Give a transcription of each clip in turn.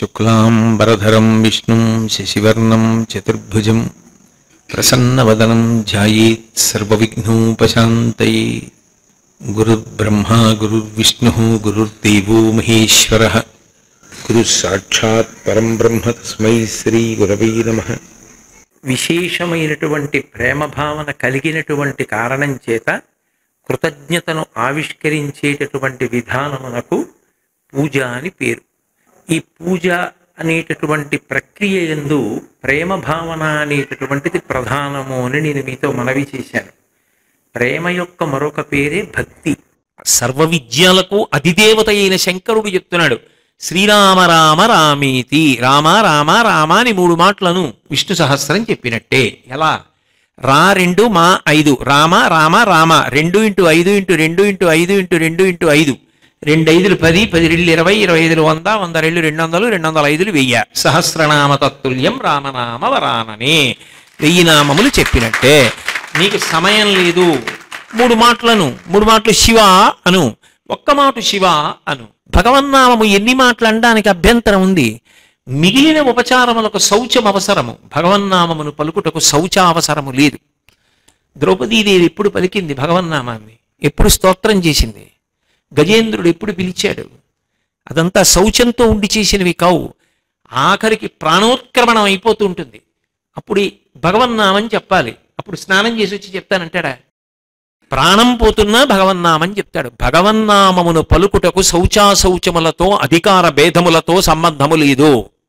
శుక్లాంబరధరం విష్ణుం శశివర్ణం చతుర్భుజం ప్రసన్నవదనం ధ్యాయేత్ సర్వవిఘ్నోపశాంతయే గురుర్బ్రహ్మా గురుర్విష్ణుः గురుర్దేవో మహేశ్వరः గురు సాక్షాత్ పరం బ్రహ్మ తస్మై శ్రీ గురవై నమః విశేషమైనటువంటి ప్రేమ భావన కలిగినటువంటి కారణం చేత కృతజ్ఞతను ఆవిష్కరించేటటువంటి విధానమునకు పూజ అని పేరు ఈ పూజ అనేటటువంటి ప్రక్రియ ఎందు ప్రేమ భావన అనేటటువంటిది ప్రధానము అని నేను మీతో మనవి చేశాను ప్రేమ యొక్క మరొక పేరే భక్తి సర్వ విద్యలకు అధిదేవత అయిన శంకరుడు చెప్తున్నాడు శ్రీరామ రామ రామేతి రామ రామ రామ అని మూడు మాటలను విష్ణు సహస్రం చెప్పినట్టే ఎలా రా రెండు మా ఐదు రామ రామ రామ రెండు ఇంటూ ఐదు ఇంటూ రెండు ఇంటూ ఐదు ఇంటూ రెండు ఇంటూ ఐదు రెండు ఐదులు పది పది రెండు ఇరవై ఇరవై ఐదులు వంద వంద రెండు రెండు వందలు రెండు వందల ఐదులు వెయ్యి సహస్రనామ తత్తుల్యం రామనామ వరాననే వెయ్యి నామములు చెప్పినట్టే నీకు సమయం లేదు మూడు మాటలను మూడు మాటలు శివ అను ఒక్క మాట శివ అను భగవన్నామము ఎన్ని మాటలు అనడానికి అభ్యంతరం ఉంది మిగిలిన ఉపచారములకు శౌచం అవసరము భగవన్నామమును పలుకుటకు శౌచావసరము లేదు ద్రౌపదీదేవి ఎప్పుడు పలికింది భగవన్నామాన్ని ఎప్పుడు స్తోత్రం చేసింది గజేంద్రుడు ఎప్పుడు పిలిచాడు అదంతా శౌచంతో ఉండి చేసినవి కావు ఆఖరికి ప్రాణోత్క్రమణం అయిపోతూ ఉంటుంది అప్పుడు ఈ భగవన్నామని చెప్పాలి అప్పుడు స్నానం చేసి వచ్చి చెప్తానంటాడా ప్రాణం పోతున్నా భగవన్నామని చెప్తాడు భగవన్నామమును పలుకుటకు శౌచాశౌచములతో అధికార భేదములతో సంబంధము లేదు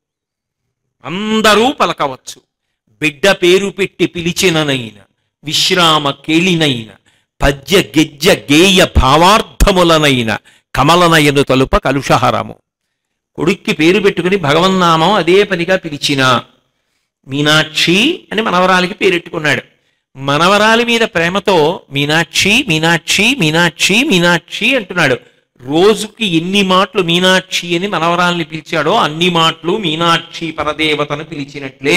అందరూ పలకవచ్చు బిడ్డ పేరు పెట్టి పిలిచిననైన విశ్రామ కేళినైన పద్య గెజ్జ గేయ భావార్థములనైన కమలనయను తలుప కలుషహరము కొడుక్కి పేరు పెట్టుకుని భగవన్నామం అదే పనిగా పిలిచినా మీనాక్షి అని మనవరాలికి పేరెట్టుకున్నాడు మనవరాలి మీద ప్రేమతో మీనాక్షి మీనాక్షి మీనాక్షి మీనాక్షి అంటున్నాడు రోజుకి ఎన్ని మాటలు మీనాక్షి అని మనవరాల్ని పిలిచాడో అన్ని మాటలు మీనాక్షి పరదేవతను పిలిచినట్లే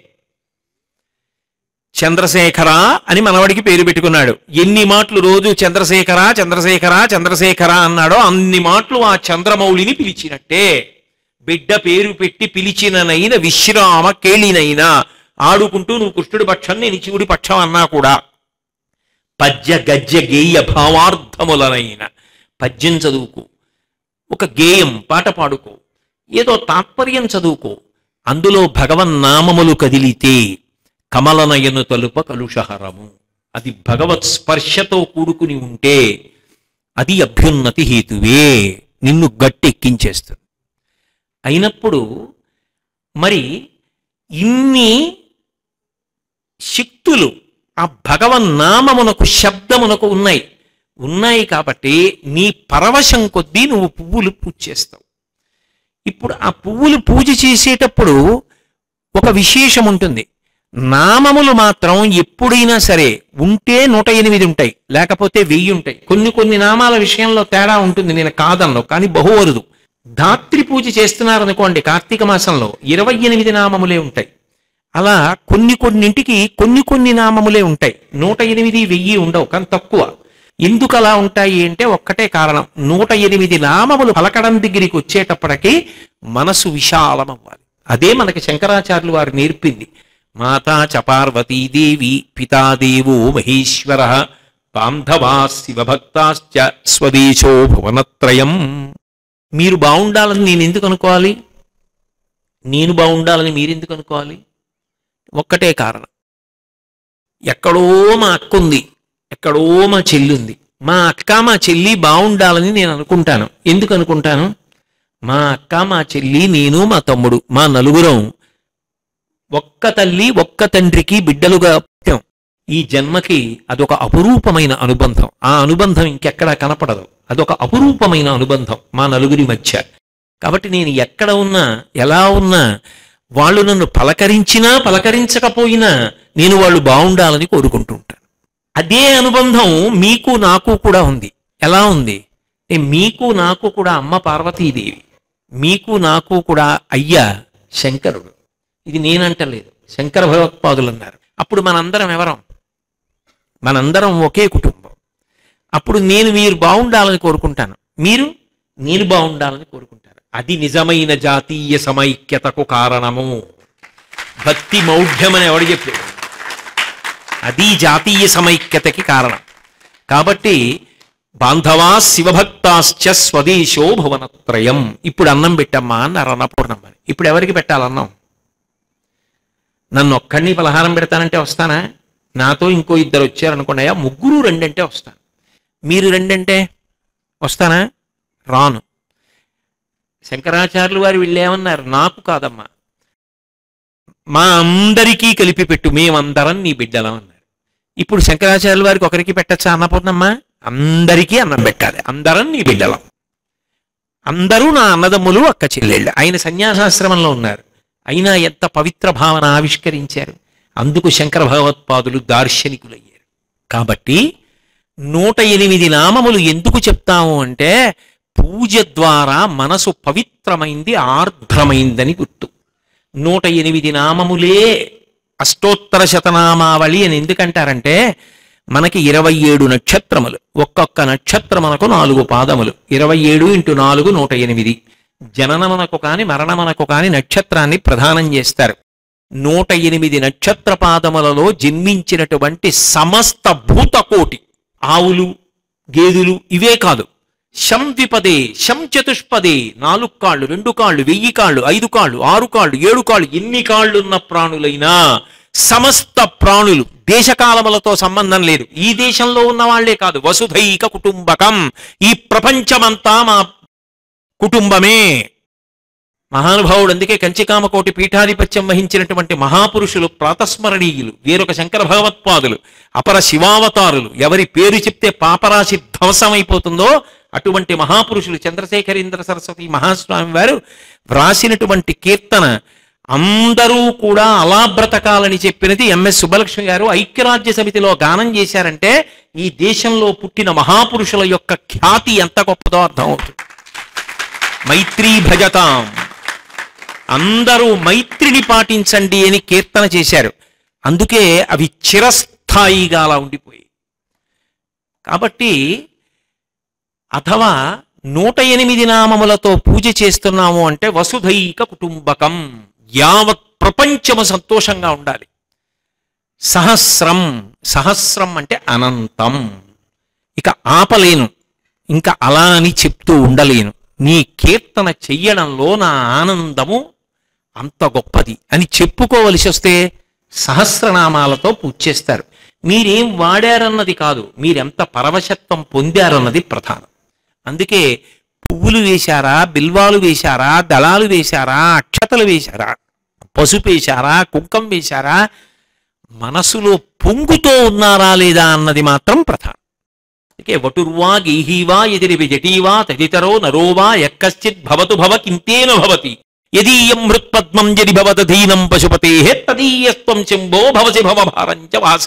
చంద్రశేఖర అని మనవడికి పేరు పెట్టుకున్నాడు ఎన్ని మాటలు రోజు చంద్రశేఖర చంద్రశేఖర చంద్రశేఖర అన్నాడో అన్ని మాటలు ఆ చంద్రమౌళిని పిలిచినట్టే బిడ్డ పేరు పెట్టి పిలిచిననైన విశ్రామ కేళినైనా ఆడుకుంటూ నువ్వు కృష్ణుడి పక్షం నేను శివుడి పక్షం అన్నా కూడా పద్య గద్య గేయ భావార్థములనైన పద్యం చదువుకో ఒక గేయం పాట పాడుకో ఏదో తాత్పర్యం చదువుకో అందులో భగవన్నామములు కదిలితే కమలనయను తలుప కలుషహరము అది భగవత్ స్పర్శతో కూడుకుని ఉంటే అది అభ్యున్నతి హేతువే నిన్ను గట్టెక్కించేస్తుంది అయినప్పుడు మరి ఇన్ని శక్తులు ఆ భగవన్నామమునకు శబ్దమునకు ఉన్నాయి ఉన్నాయి కాబట్టి నీ పరవశం కొద్దీ నువ్వు పువ్వులు పూజ చేస్తావు ఇప్పుడు ఆ పువ్వులు పూజ చేసేటప్పుడు ఒక విశేషం ఉంటుంది నామములు మాత్రం ఎప్పుడైనా సరే ఉంటే నూట ఎనిమిది ఉంటాయి లేకపోతే వెయ్యి ఉంటాయి కొన్ని కొన్ని నామాల విషయంలో తేడా ఉంటుంది నేను కాదన్ను కానీ బహువరుదు ధాత్రి పూజ చేస్తున్నారనుకోండి కార్తీక మాసంలో ఇరవై ఎనిమిది నామములే ఉంటాయి అలా కొన్ని కొన్నింటికి కొన్ని కొన్ని నామములే ఉంటాయి నూట ఎనిమిది వెయ్యి ఉండవు కానీ తక్కువ ఎందుకు అలా ఉంటాయి అంటే ఒక్కటే కారణం నూట ఎనిమిది నామములు పలకడం దగ్గరికి వచ్చేటప్పటికి మనసు విశాలం అవ్వాలి అదే మనకి శంకరాచార్యులు వారు నేర్పింది మాతా చ పార్వతీదేవి పితాదేవో మహేశ్వర బాంధవా శివభక్తాశ్చ స్వదేశో భువనత్రయం మీరు బాగుండాలని నేను ఎందుకు అనుకోవాలి నేను బాగుండాలని మీరెందుకు అనుకోవాలి ఒక్కటే కారణం ఎక్కడో మా అక్క ఉంది ఎక్కడో మా చెల్లి ఉంది మా అక్క మా చెల్లి బాగుండాలని నేను అనుకుంటాను ఎందుకు అనుకుంటాను మా అక్క మా చెల్లి నేను మా తమ్ముడు మా నలుగురం ఒక్క తల్లి ఒక్క తండ్రికి బిడ్డలుగా పుట్టాం ఈ జన్మకి అదొక అపురూపమైన అనుబంధం ఆ అనుబంధం ఇంకెక్కడా కనపడదు అదొక అపురూపమైన అనుబంధం మా నలుగురి మధ్య కాబట్టి నేను ఎక్కడ ఉన్నా ఎలా ఉన్నా వాళ్ళు నన్ను పలకరించినా పలకరించకపోయినా నేను వాళ్ళు బాగుండాలని కోరుకుంటూ ఉంటాను అదే అనుబంధం మీకు నాకు కూడా ఉంది ఎలా ఉంది ఏ మీకు నాకు కూడా అమ్మ పార్వతీదేవి మీకు నాకు కూడా అయ్యా శంకరుడు ఇది నేనంటలేదు శంకర భగవత్పాదులు అన్నారు అప్పుడు మనందరం ఎవరం మనందరం ఒకే కుటుంబం అప్పుడు నేను మీరు బాగుండాలని కోరుకుంటాను మీరు నేను బాగుండాలని కోరుకుంటారు అది నిజమైన జాతీయ సమైక్యతకు కారణము భక్తి మౌఢ్యం అని ఎవడు చెప్పాడు అది జాతీయ సమైక్యతకి కారణం కాబట్టి బాంధవా శివభక్తాశ్చ స్వదేశో భువనత్రయం ఇప్పుడు అన్నం పెట్టమ్మా అన్నారు అన్నపూర్ణమ్మని ఇప్పుడు ఎవరికి పెట్టాలన్నం నన్ను ఒక్కడిని పలహారం పెడతానంటే వస్తానా నాతో ఇంకో ఇద్దరు వచ్చారనుకోండి అయ్యా ముగ్గురు రెండంటే వస్తాను మీరు రెండంటే వస్తానా రాను శంకరాచార్యులు వారు వీళ్ళేమన్నారు నాకు కాదమ్మా మా అందరికీ కలిపి పెట్టు మేమందరం నీ బిడ్డలం అన్నారు ఇప్పుడు శంకరాచార్యుల వారికి ఒకరికి పెట్టచ్చా అన్నపూర్ణమ్మ అందరికీ అన్నం పెట్టాలి అందరం నీ బిడ్డలం అందరూ నా అన్నదమ్ములు అక్క చెల్లెళ్ళు ఆయన సన్యాసాశ్రమంలో ఉన్నారు అయినా ఎంత పవిత్ర భావన ఆవిష్కరించారు అందుకు శంకర భగవత్పాదులు దార్శనికులయ్యారు కాబట్టి నూట ఎనిమిది నామములు ఎందుకు చెప్తాము అంటే పూజ ద్వారా మనసు పవిత్రమైంది ఆర్ద్రమైందని గుర్తు నూట ఎనిమిది నామములే అష్టోత్తర శతనామావళి అని ఎందుకంటారంటే మనకి ఇరవై ఏడు నక్షత్రములు ఒక్కొక్క నక్షత్రమునకు నాలుగు పాదములు ఇరవై ఏడు ఇంటూ నాలుగు నూట ఎనిమిది జననమునకు కాని మరణమునకు కాని నక్షత్రాన్ని ప్రదానం చేస్తారు నూట ఎనిమిది నక్షత్ర పాదములలో జన్మించినటువంటి సమస్త భూతకోటి ఆవులు గేదెలు ఇవే కాదు శం ద్విపదే శం చతుష్పదే నాలుగు కాళ్ళు రెండు కాళ్ళు వెయ్యి కాళ్ళు ఐదు కాళ్ళు ఆరు కాళ్ళు ఏడు కాళ్ళు ఎన్ని కాళ్ళు ఉన్న ప్రాణులైనా సమస్త ప్రాణులు దేశకాలములతో సంబంధం లేదు ఈ దేశంలో ఉన్న వాళ్లే కాదు వసుధైక కుటుంబకం ఈ ప్రపంచమంతా మా కుటుంబమే మహానుభావుడు అందుకే కంచికామకోటి పీఠాధిపత్యం వహించినటువంటి మహాపురుషులు ప్రాతస్మరణీయులు వేరొక శంకర భగవత్పాదులు అపర శివావతారులు ఎవరి పేరు చెప్తే పాపరాశి ధ్వంసమైపోతుందో అటువంటి మహాపురుషులు చంద్రశేఖరేంద్ర సరస్వతి మహాస్వామి వారు వ్రాసినటువంటి కీర్తన అందరూ కూడా అలా బ్రతకాలని చెప్పినది ఎంఎస్ సుబ్బలక్ష్మి గారు ఐక్యరాజ్య సమితిలో గానం చేశారంటే ఈ దేశంలో పుట్టిన మహాపురుషుల యొక్క ఖ్యాతి ఎంత గొప్పదో అర్థమవుతుంది మైత్రీ భజతాం అందరూ మైత్రిని పాటించండి అని కీర్తన చేశారు అందుకే అవి చిరస్థాయిగా అలా ఉండిపోయాయి కాబట్టి అథవా నూట ఎనిమిది నామములతో పూజ చేస్తున్నాము అంటే వసుధైక కుటుంబకం యావత్ ప్రపంచము సంతోషంగా ఉండాలి సహస్రం సహస్రం అంటే అనంతం ఇక ఆపలేను ఇంకా అలా అని చెప్తూ ఉండలేను నీ కీర్తన చెయ్యడంలో నా ఆనందము అంత గొప్పది అని చెప్పుకోవలసి వస్తే సహస్రనామాలతో పూజ చేస్తారు మీరేం వాడారన్నది కాదు మీరెంత పరవశత్వం పొందారన్నది ప్రధానం అందుకే పువ్వులు వేశారా బిల్వాలు వేశారా దళాలు వేశారా అక్షతలు వేశారా పసుపు వేశారా కుంకం వేశారా మనసులో పొంగుతో ఉన్నారా లేదా అన్నది మాత్రం ప్రధానం అందుకే వటుర్వా గీహీవా ఎదిరివి జటీవా తదితరో నరోవా ఎక్కశ్చిత్ భవతు భవ కింతేన భవతి యదీయం హృత్పద్మం జరి భవదధీనం పశుపతే తదీయస్త్వం శంభో భవసి భవభారంచ వాసి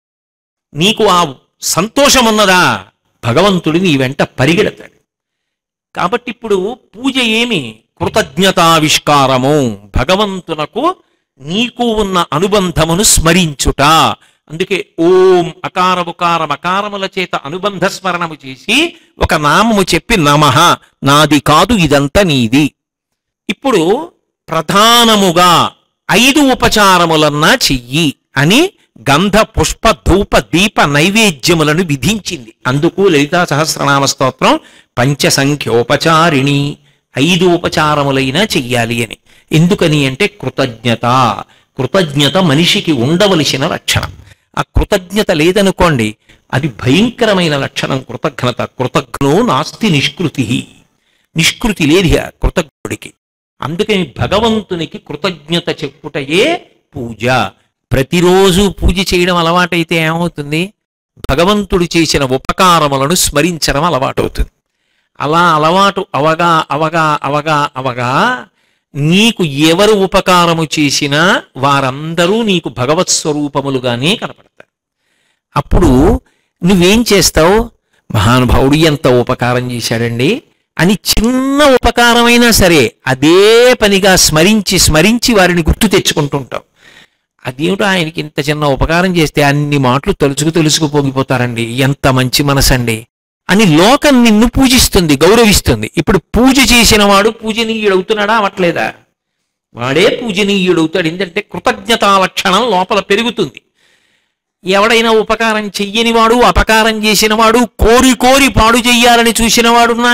నీకు ఆ సంతోషం ఉన్నదా భగవంతుడి నీ వెంట పరిగెడతాడు కాబట్టి ఇప్పుడు పూజ ఏమి కృతజ్ఞతావిష్కారము భగవంతునకు నీకు ఉన్న అనుబంధమును స్మరించుట అందుకే ఓం అకార ఉకార మకారముల చేత అనుబంధ స్మరణము చేసి ఒక నామము చెప్పి నమః నాది కాదు ఇదంతా నీది ఇప్పుడు ప్రధానముగా ఐదు ఉపచారములన్నా చెయ్యి అని గంధ పుష్ప ధూప దీప నైవేద్యములను విధించింది అందుకు లలితా సహస్రనామ స్తోత్రం పంచసంఖ్యోపచారిణి ఐదు ఉపచారములైనా చెయ్యాలి అని ఎందుకని అంటే కృతజ్ఞత కృతజ్ఞత మనిషికి ఉండవలసిన లక్షణం ఆ కృతజ్ఞత లేదనుకోండి అది భయంకరమైన లక్షణం కృతజ్ఞత కృతజ్ఞో నాస్తి నిష్కృతి నిష్కృతి లేదు ఆ కృతజ్ఞుడికి అందుకని భగవంతునికి కృతజ్ఞత చెప్పుటయే పూజ ప్రతిరోజు పూజ చేయడం అలవాటైతే ఏమవుతుంది భగవంతుడు చేసిన ఉపకారములను స్మరించడం అలవాటవుతుంది అలా అలవాటు అవగా అవగా అవగా అవగా నీకు ఎవరు ఉపకారము చేసినా వారందరూ నీకు భగవత్ స్వరూపములుగానే కనపడతారు అప్పుడు నువ్వేం చేస్తావు మహానుభావుడు ఎంత ఉపకారం చేశాడండి అని చిన్న ఉపకారమైనా సరే అదే పనిగా స్మరించి స్మరించి వారిని గుర్తు తెచ్చుకుంటుంటావు అదేమిటో ఆయనకి ఇంత చిన్న ఉపకారం చేస్తే అన్ని మాటలు తలుచుకు తలుచుకు పోగిపోతారండి ఎంత మంచి మనసండి అని లోకం నిన్ను పూజిస్తుంది గౌరవిస్తుంది ఇప్పుడు పూజ చేసిన వాడు పూజనీయుడు అవుతున్నాడా అవట్లేదా వాడే పూజనీయుడు అవుతాడు ఎందుకంటే కృతజ్ఞతా లక్షణం లోపల పెరుగుతుంది ఎవడైనా ఉపకారం చెయ్యనివాడు అపకారం చేసినవాడు కోరి కోరి పాడు చెయ్యాలని చూసినవాడున్నా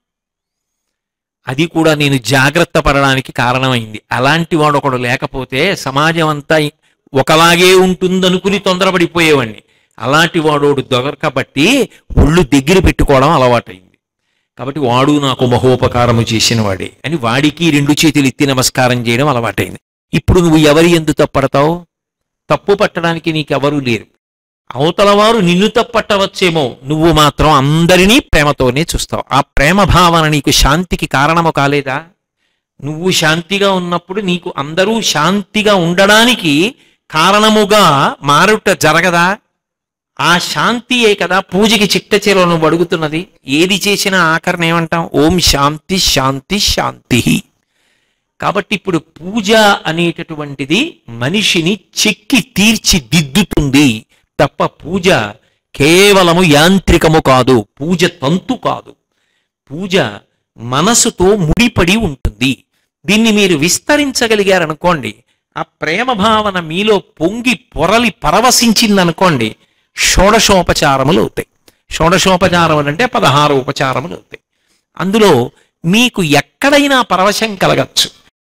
అది కూడా నేను జాగ్రత్త పడడానికి కారణమైంది అలాంటి వాడు ఒకడు లేకపోతే సమాజం అంతా ఒకలాగే ఉంటుందనుకుని తొందరపడిపోయేవాడిని అలాంటి వాడోడు దొరకబట్టి ఒళ్ళు దగ్గర పెట్టుకోవడం అలవాటైంది కాబట్టి వాడు నాకు మహోపకారము చేసిన వాడే అని వాడికి రెండు చేతులు ఎత్తి నమస్కారం చేయడం అలవాటైంది ఇప్పుడు నువ్వు ఎవరి ఎందు తప్పడతావు తప్పు పట్టడానికి నీకెవరూ లేరు అవతల వారు నిన్ను తప్పట్టవచ్చేమో నువ్వు మాత్రం అందరినీ ప్రేమతోనే చూస్తావు ఆ ప్రేమ భావన నీకు శాంతికి కారణము కాలేదా నువ్వు శాంతిగా ఉన్నప్పుడు నీకు అందరూ శాంతిగా ఉండడానికి కారణముగా మారుట జరగదా ఆ శాంతియే కదా పూజకి చిట్ట చీరలను అడుగుతున్నది ఏది చేసినా ఆఖరణ ఏమంటాం ఓం శాంతి శాంతి శాంతి కాబట్టి ఇప్పుడు పూజ అనేటటువంటిది మనిషిని చెక్కి తీర్చిదిద్దుతుంది తప్ప పూజ కేవలము యాంత్రికము కాదు పూజ తంతు కాదు పూజ మనసుతో ముడిపడి ఉంటుంది దీన్ని మీరు విస్తరించగలిగారనుకోండి ఆ ప్రేమ భావన మీలో పొంగి పొరలి పరవశించిందనుకోండి షోడశోపచారములు అవుతాయి షోడశోపచారములు అంటే పదహారు ఉపచారములు అవుతాయి అందులో మీకు ఎక్కడైనా పరవశం కలగచ్చు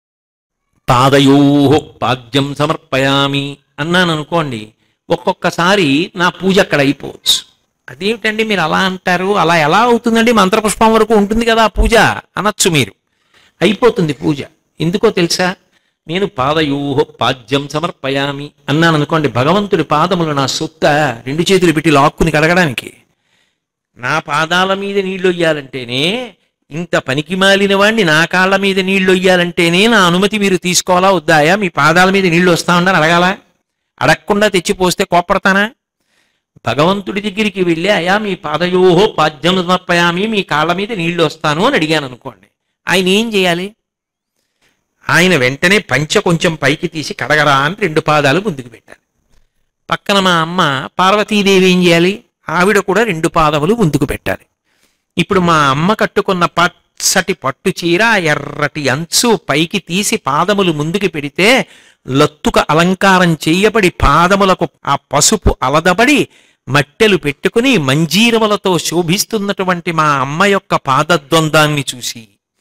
పాదయో పాద్యం సమర్పయామి అన్నాను అనుకోండి ఒక్కొక్కసారి నా పూజ అక్కడ అయిపోవచ్చు అదేమిటండి మీరు అలా అంటారు అలా ఎలా అవుతుందండి మంత్రపుష్పం వరకు ఉంటుంది కదా ఆ పూజ అనొచ్చు మీరు అయిపోతుంది పూజ ఎందుకో తెలుసా నేను పాదయోహో పాద్యం సమర్పయామి అన్నాను అనుకోండి భగవంతుడి పాదములు నా సొత్త రెండు చేతులు పెట్టి లాక్కుని కడగడానికి నా పాదాల మీద నీళ్లు వయ్యాలంటేనే ఇంత పనికి మాలిన వాడిని నా కాళ్ళ మీద నీళ్లు వయ్యాలంటేనే నా అనుమతి మీరు తీసుకోవాలా వద్దాయా మీ పాదాల మీద నీళ్లు వస్తా ఉండని అడగాల అడగకుండా తెచ్చిపోస్తే కోపడతానా భగవంతుడి దగ్గరికి వెళ్ళి అయా మీ పాదయోహో పాద్యం సమర్పయామి మీ కాళ్ళ మీద నీళ్లు వస్తాను అని అడిగాను అనుకోండి ఆయన ఏం చేయాలి ఆయన వెంటనే పంచ కొంచెం పైకి తీసి కడగరా అని రెండు పాదాలు ముందుకు పెట్టాలి పక్కన మా అమ్మ పార్వతీదేవి ఏం చేయాలి ఆవిడ కూడా రెండు పాదములు ముందుకు పెట్టాలి ఇప్పుడు మా అమ్మ కట్టుకున్న పచ్చటి పట్టు చీర ఆ ఎర్రటి అంచు పైకి తీసి పాదములు ముందుకు పెడితే లత్తుక అలంకారం చేయబడి పాదములకు ఆ పసుపు అలదబడి మట్టెలు పెట్టుకుని మంజీరములతో శోభిస్తున్నటువంటి మా అమ్మ యొక్క పాదద్వందాన్ని చూసి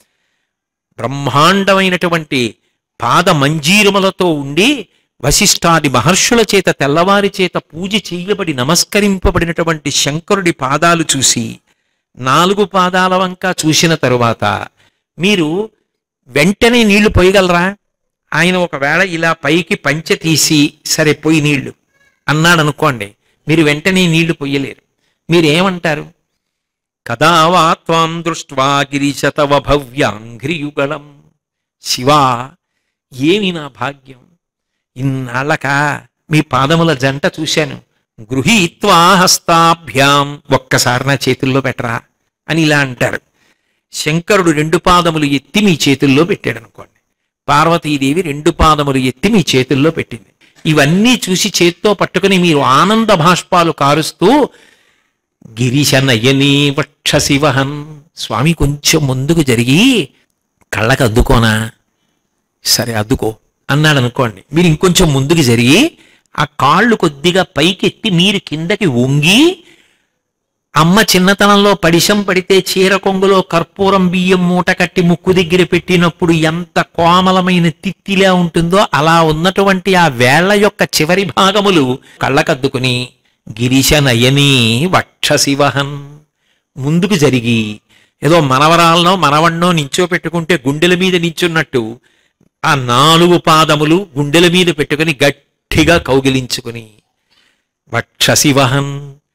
బ్రహ్మాండమైనటువంటి పాద మంజీరములతో ఉండి వశిష్ఠాది మహర్షుల చేత తెల్లవారి చేత పూజ చేయబడి నమస్కరింపబడినటువంటి శంకరుడి పాదాలు చూసి నాలుగు పాదాల వంక చూసిన తరువాత మీరు వెంటనే నీళ్లు పోయగలరా ఆయన ఒకవేళ ఇలా పైకి పంచె తీసి సరే పోయి నీళ్లు అన్నాడు అనుకోండి మీరు వెంటనే నీళ్లు పొయ్యలేరు మీరేమంటారు కదా వా త్వాం దృష్ట్వా గిరిశతవ భవ్యాంఘ్రియుగళం శివా ఏమి నా భాగ్యం ఇన్నాళ్ళక మీ పాదముల జంట చూశాను గృహీత్వా హస్తాభ్యాం ఒక్కసారి నా చేతుల్లో పెట్టరా అని ఇలా అంటారు శంకరుడు రెండు పాదములు ఎత్తి మీ చేతుల్లో పెట్టాడు అనుకోండి పార్వతీదేవి రెండు పాదములు ఎత్తి మీ చేతుల్లో పెట్టింది ఇవన్నీ చూసి చేత్తో పట్టుకుని మీరు ఆనంద భాష్పాలు కారుస్తూ గిరీశ నయనీ వక్ష శివహన్ స్వామి కొంచెం ముందుకు జరిగి కళ్ళకు అద్దుకోనా సరే అద్దుకో అన్నాడు అనుకోండి మీరు ఇంకొంచెం ముందుకు జరిగి ఆ కాళ్ళు కొద్దిగా పైకెత్తి మీరు కిందకి వంగి అమ్మ చిన్నతనంలో పడిశం పడితే చీర కొంగులో కర్పూరం బియ్యం మూట కట్టి ముక్కు దగ్గర పెట్టినప్పుడు ఎంత కోమలమైన తిత్తిలా ఉంటుందో అలా ఉన్నటువంటి ఆ వేళ్ల యొక్క చివరి భాగములు కళ్ళకద్దుకుని గిరీశ నయని వక్షశివహన్ ముందుకు జరిగి ఏదో మనవరాలనో మనవన్నో నించో పెట్టుకుంటే గుండెల మీద నించున్నట్టు ఆ నాలుగు పాదములు గుండెల మీద పెట్టుకుని గట్టిగా కౌగిలించుకుని వక్షశివహన్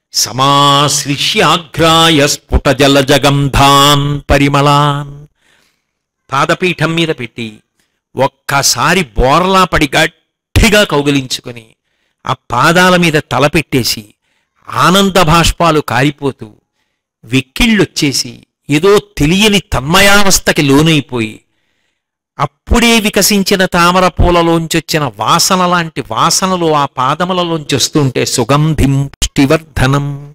సమాశ్లిష్యాఘ్రాయ స్ఫుట జల జగంధాన్ పరిమళాన్ పాదపీఠం మీద పెట్టి ఒక్కసారి బోర్లా పడి గట్టిగా కౌగిలించుకొని ఆ పాదాల మీద తల పెట్టేసి ఆనంద భాష్పాలు కారిపోతూ వెక్కిళ్ళొచ్చేసి ఏదో తెలియని తన్మయావస్థకి లోనైపోయి అప్పుడే వికసించిన తామర పూలలోంచొచ్చిన వాసన లాంటి వాసనలు ఆ పాదములలోంచి వస్తుంటే సుగంధిం పుష్టివర్ధనం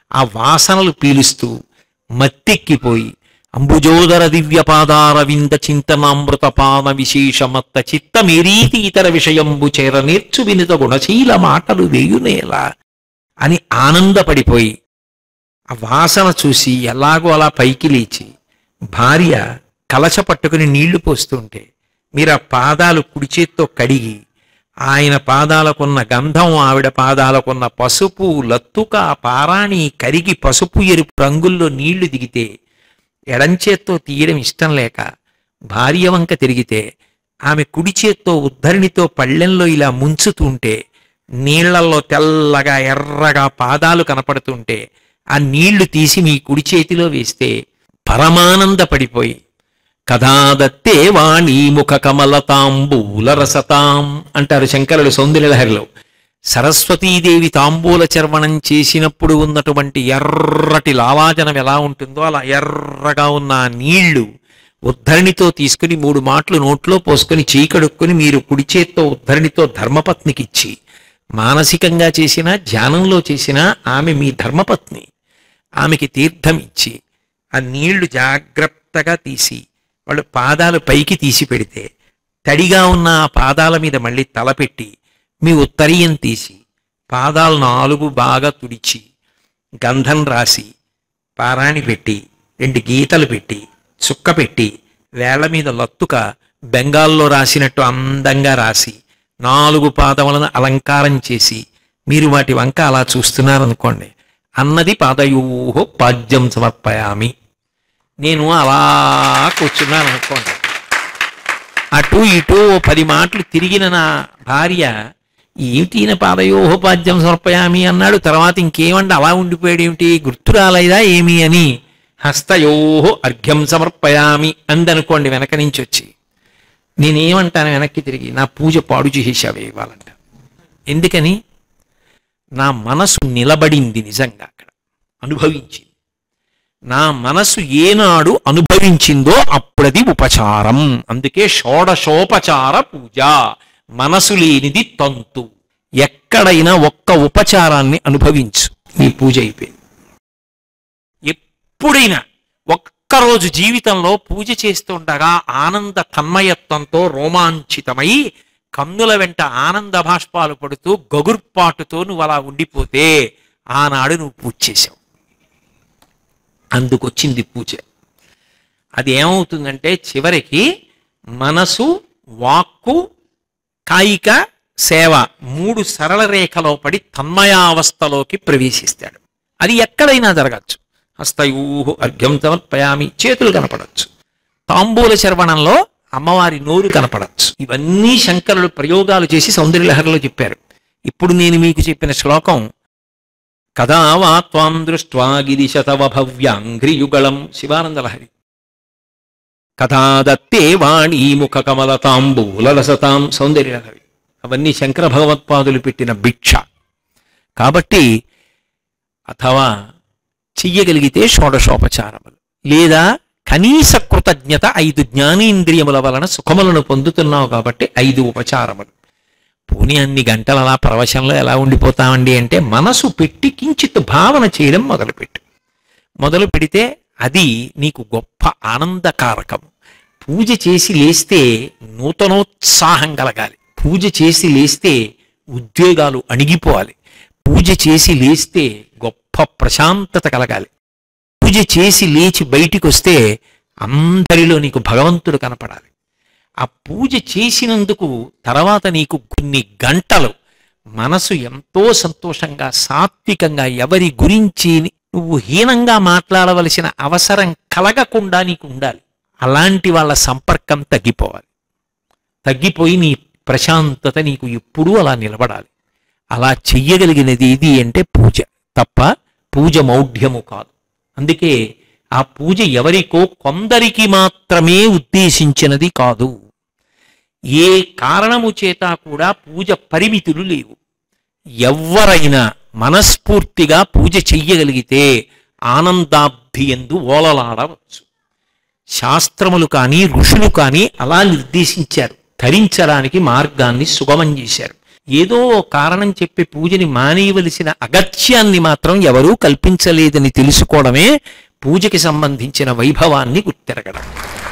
ఆ వాసనలు పీలుస్తూ మత్తెక్కిపోయి అంబుజోదర దివ్యపాదార వింద చింతనామృత పాన విశేషమత్త చిత్తమేరీతి ఇతర విషయంబు చేర నేర్చు వినిత గుణశీల మాటలు వేయునేలా అని ఆనందపడిపోయి ఆ వాసన చూసి ఎలాగో అలా పైకి లేచి భార్య కలశ పట్టుకుని నీళ్లు పోస్తుంటే మీరు ఆ పాదాలు కుడి చేత్తో కడిగి ఆయన పాదాలకున్న గంధం ఆవిడ పాదాలకున్న పసుపు లత్తుక పారాణి కరిగి పసుపు ఎరుపు రంగుల్లో నీళ్లు దిగితే ఎడంచేత్తో తీయడం ఇష్టం లేక భార్య వంక తిరిగితే ఆమె కుడి చేత్తో ఉద్ధరిణితో పళ్ళెంలో ఇలా ముంచుతుంటే నీళ్లలో తెల్లగా ఎర్రగా పాదాలు కనపడుతుంటే ఆ నీళ్లు తీసి మీ కుడి చేతిలో వేస్తే పరమానంద పడిపోయి కథాదత్తే వాణీ ముఖ కమలతాంబూల రసతాం అంటారు శంకరుడు సౌందర్యలహరిలో సరస్వతీదేవి తాంబూల చర్వణం చేసినప్పుడు ఉన్నటువంటి ఎర్రటి లాలాజనం ఎలా ఉంటుందో అలా ఎర్రగా ఉన్న ఆ నీళ్లు ఉద్ధరణితో తీసుకుని మూడు మాటలు నోట్లో పోసుకొని చీకడుక్కుని మీరు కుడి చేత్తో ఉద్ధరణితో ధర్మపత్నికిచ్చి మానసికంగా చేసినా ధ్యానంలో చేసినా ఆమె మీ ధర్మపత్ని ఆమెకి తీర్థం ఇచ్చి ఆ నీళ్లు జాగ్రత్తగా తీసి వాళ్ళు పాదాలు పైకి తీసి పెడితే తడిగా ఉన్న ఆ పాదాల మీద మళ్ళీ తలపెట్టి మీ ఉత్తరీయం తీసి పాదాలు నాలుగు బాగా తుడిచి గంధం రాసి పారాణి పెట్టి రెండు గీతలు పెట్టి చుక్క పెట్టి వేళ్ల మీద లత్తుక బెంగాల్లో రాసినట్టు అందంగా రాసి నాలుగు పాదములను అలంకారం చేసి మీరు వాటి వంక అలా చూస్తున్నారనుకోండి అన్నది పాదయూహో పాద్యం సమర్పయామి నేను అలా కూర్చున్నాను అనుకోండి అటు ఇటు ఓ పది మాటలు తిరిగిన నా భార్య ఏమిటి ఈయన పాదయోహోపాద్యం సమర్పయామి అన్నాడు తర్వాత ఇంకేమంటే అలా ఉండిపోయాడు ఏమిటి గుర్తు రాలేదా ఏమి అని హస్తయోహో అర్ఘ్యం సమర్పయామి అందనుకోండి వెనక నుంచి వచ్చి నేనేమంటాను వెనక్కి తిరిగి నా పూజ పాడు చేసేసావే ఇవ్వాలంట ఎందుకని నా మనసు నిలబడింది నిజంగా అక్కడ అనుభవించింది నా మనసు ఏనాడు అనుభవించిందో అప్పుడది ఉపచారం అందుకే షోడశోపచార పూజ మనసు లేనిది తంతు ఎక్కడైనా ఒక్క ఉపచారాన్ని అనుభవించు నీ పూజ అయిపోయింది ఎప్పుడైనా ఒక్కరోజు జీవితంలో పూజ చేస్తుండగా ఆనంద తన్మయత్వంతో రోమాంచితమై కన్నుల వెంట ఆనంద భాష్పాలు పడుతూ గగుర్పాటుతో నువ్వు అలా ఉండిపోతే ఆనాడు నువ్వు పూజ చేసావు అందుకొచ్చింది పూజ అది ఏమవుతుందంటే చివరికి మనసు వాక్కు కాయిక సేవ మూడు సరళ రేఖలో పడి తన్మయావస్థలోకి ప్రవేశిస్తాడు అది ఎక్కడైనా జరగచ్చు హస్తయూహు అర్ఘ్యం సమర్పయామి చేతులు కనపడచ్చు తాంబూల శర్వణంలో అమ్మవారి నోరు కనపడచ్చు ఇవన్నీ శంకరులు ప్రయోగాలు చేసి సౌందర్యలహరిలో చెప్పారు ఇప్పుడు నేను మీకు చెప్పిన శ్లోకం కదా వా త్వాం దృష్ట్వా గిరిశతవ భవ్యాంఘ్రియుగళం శివానందలహరి కథా దత్తే వాణీ ముఖ కమలతాంబూలసతాం సౌందర్యలహరి అవన్నీ శంకర భగవత్పాదులు పెట్టిన భిక్ష కాబట్టి అథవా చెయ్యగలిగితే షోడశోపచారములు లేదా కనీస కృతజ్ఞత ఐదు జ్ఞానేంద్రియముల వలన సుఖములను పొందుతున్నావు కాబట్టి ఐదు ఉపచారములు పోనీ అన్ని గంటలు అలా ప్రవచంలో ఎలా ఉండిపోతామండి అంటే మనసు పెట్టి కించిత్ భావన చేయడం మొదలుపెట్టు మొదలు పెడితే అది నీకు గొప్ప ఆనందకారకము పూజ చేసి లేస్తే నూతనోత్సాహం కలగాలి పూజ చేసి లేస్తే ఉద్వేగాలు అణిగిపోవాలి పూజ చేసి లేస్తే గొప్ప ప్రశాంతత కలగాలి పూజ చేసి లేచి బయటికి వస్తే అందరిలో నీకు భగవంతుడు కనపడాలి ఆ పూజ చేసినందుకు తర్వాత నీకు కొన్ని గంటలు మనసు ఎంతో సంతోషంగా సాత్వికంగా ఎవరి గురించి నువ్వు హీనంగా మాట్లాడవలసిన అవసరం కలగకుండా నీకు ఉండాలి అలాంటి వాళ్ళ సంపర్కం తగ్గిపోవాలి తగ్గిపోయి నీ ప్రశాంతత నీకు ఎప్పుడూ అలా నిలబడాలి అలా చెయ్యగలిగినది ఇది అంటే పూజ తప్ప పూజ మౌఢ్యము కాదు అందుకే ఆ పూజ ఎవరికో కొందరికి మాత్రమే ఉద్దేశించినది కాదు ఏ కారణము చేత కూడా పూజ పరిమితులు లేవు ఎవ్వరైనా మనస్ఫూర్తిగా పూజ చెయ్యగలిగితే ఆనందాభ్యందు ఓలలాడవచ్చు శాస్త్రములు కానీ ఋషులు కానీ అలా నిర్దేశించారు ధరించడానికి మార్గాన్ని సుగమం చేశారు ఏదో ఓ కారణం చెప్పి పూజని మానేయవలసిన అగత్యాన్ని మాత్రం ఎవరూ కల్పించలేదని తెలుసుకోవడమే పూజకి సంబంధించిన వైభవాన్ని గుర్తెరగడం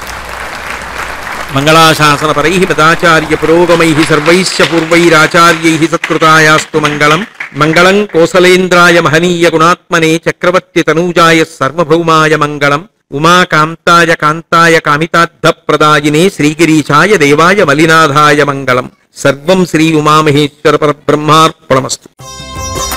మంగళాశాసనపరై పదాచార్య పురోగమై సర్వైశ్చ పూర్వైరాచార్యై సత్కృతాయాస్తు మంగళం మంగళం కోసలేంద్రాయ మహనీయ గుణాత్మనే చక్రవర్తి తనూజాయ సర్వభౌమాయ మంగళం ఉమాకాంతాయ కాంతాయ కామితార్థప్రదాయినే శ్రీగిరీశాయ దేవాయ మలినాథాయ మంగళం సర్వం శ్రీ ఉమామహేశ్వర పరబ్రహ్మార్పణమస్తు